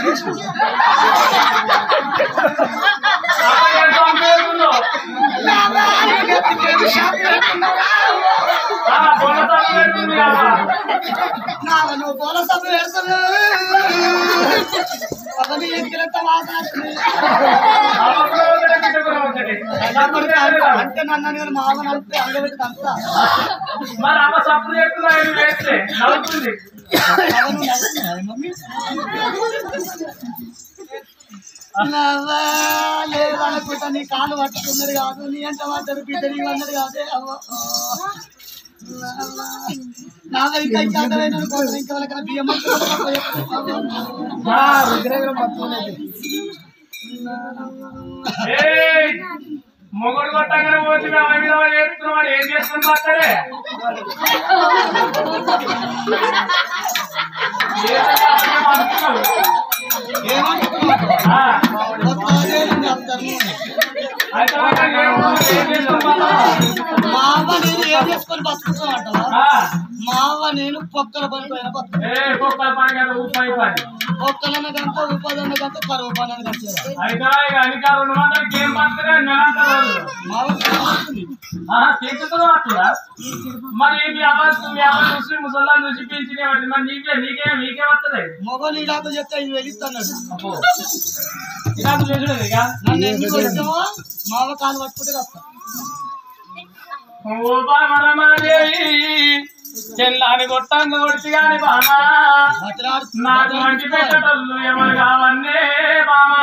నువ్వు పూల సభ వేస్తున్నావు అవన్నీ ఎదిగినంత వాసన వస్తుంది. అంటే నన్ను నేను మామ నడిపి అంగబెట్టి తంతా మరి అమ్మ సప్పుడు చేస్తున్నా వేస్తే నవ్వుతుంది అవను నవ్వుతున్నావా మమ్మీ నవ్వా లేదనుకుంటా నీ కాలు పట్టుకున్నది కాదు నీ ఎంత మాట్లాడు బిడ్డ నీ అన్నది కాదే అవ్వ నాగ ఇంకా ఇంకా అర్థమైన ఇంకా వాళ్ళకన్నా బియ్యం ఏయ్! మొగుడు కొట్టగానే పోతే మేము ఐదు వందలు చేస్తున్నాం ఏం చేస్తున్నాం అక్కడే ఆ, అయితే మాకు ఏం చేస్తున్నాం మా అవ్వ నేను ఏం చేసుకొని బతుకుతాం అంటావా ఆ, మా అవ్వ నేను పొక్కల పని పోయిన బతుకు ఏ కుక్కల పని కదా ఊపాయి పని పొక్కలన్న గంట ఉపాధి గంట కరువు పని అని కట్టారు అయితే ఇక అధిక రెండు వందలకి ఏం పడుతుంది నెలంతా రోజు మా అవ్వ బాగుంటుంది. ఆహా, తీర్చుతుందా అట్లా మరి ఈ వ్యాపారం వ్యాపారం చూసి ముసల్లా చూసి పెంచినే వాటి మరి నీకే నీకే నీకే వస్తుంది మొగలు ఇలాగ చెప్తే ఐదు వేలు ఇస్తున్నాడు ఇక చూసుడు ఇక నన్ను ఎందుకు వచ్చావో మా అవ్వ కాలు పట్టుకుంటే వస్తా ఓ బామరమాదేవి చెల్లాని కొట్టంగా కొడిచి గాని బామా బతిలాడు నాకు మంచి పెట్టటోళ్ళు ఎవరు కావన్నే బామా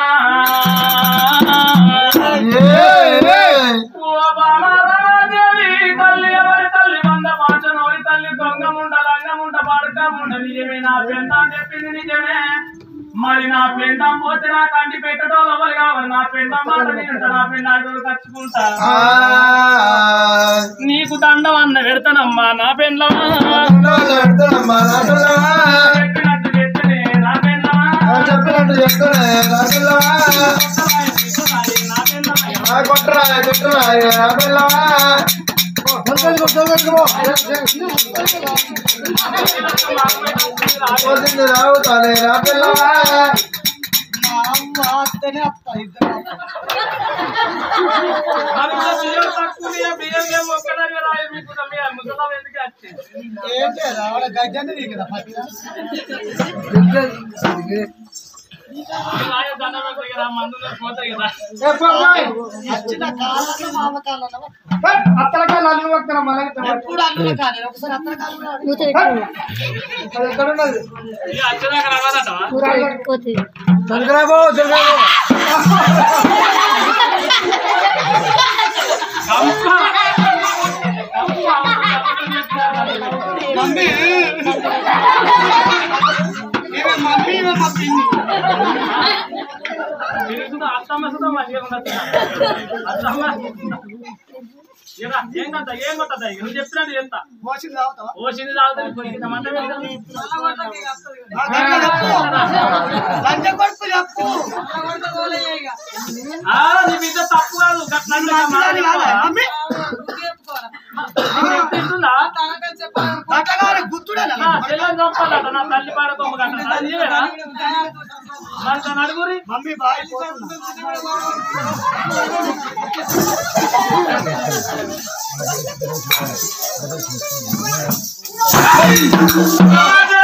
ఓ బామరమాదేవి తల్లి ఎవరి తల్లి వంద పాచనోరి తల్లి దొంగ ముండ లంగ ముండ పడక ముండ నిజమే నా పెంట చెప్పింది నిజమే మరి నా పెండం పోతే నా కంటి పెట్టటోళ్ళు ఎవరు కావాలి నా పెండం మాట వింటా నా పెండ ఖర్చుకుంటా నీకు దండం అన్న పెడతానమ్మా నా పెండ్లమా చెప్పినట్టు చెప్తేనే నా పెండ్లమా చెప్పినట్టు చెప్తున్నా నా పెండ్లమా కొట్టరా కొట్టరా పిల్లవా పోతుంది రావుతానే నా పిల్లవా మా అవ్వ అత్తనే అత్త ఇద్దరు మరి ఇంకా బియ్యం తక్కువ బియ్యం ఏమో ఒక్కదాని రాయి మీకు మీ ముసలాం ఎందుకు వచ్చింది ఏంటి రావడ గడ్డని నీ కదా పట్టిన రాయ దండం పెడతాయి కదా మందులు పోతాయి కదా వచ్చిన కాళ్ళలో మా అవ్వ కాళ్ళలో అత్తల కాళ్ళు అల్లు వస్తున్నా మనకి ఎప్పుడు అక్కడ కాదు ఒకసారి అత్త కాళ్ళు ఎక్కడున్నది ఇక వచ్చేదాకా రావాలంటవా దొరకరాబో దొరకరాబో మమ్మీ ఈమె మమ్మీ ఈమె మా పిన్ని అత్తమ్మ సుతం మంచిగా ఉండదు అత్తమ్మ ఇక ఏం కొత్త ఏం కొత్త నువ్వు చెప్పినట్టు ఎంత మోసింది తాగుతావా ఓ చిన్న తాగుతుంది పోయి మంట పెడతాను లంచ కొడుకు చెప్పు ఆ, నీ బిడ్డ తప్పు కాదు గట్ల అంటే ఇక మంచిదాని కాదా? మమ్మీ నీకు తింటుందా? అట్టగానే గుర్తుడేనా నా చెల్లెని చంపాలట, నా తల్లి పాడ కొమ్మ కట్ట. అది నీవేనా? మరి తన అడుగురి. మమ్మీ బాగా పోతున్నా. రాజు!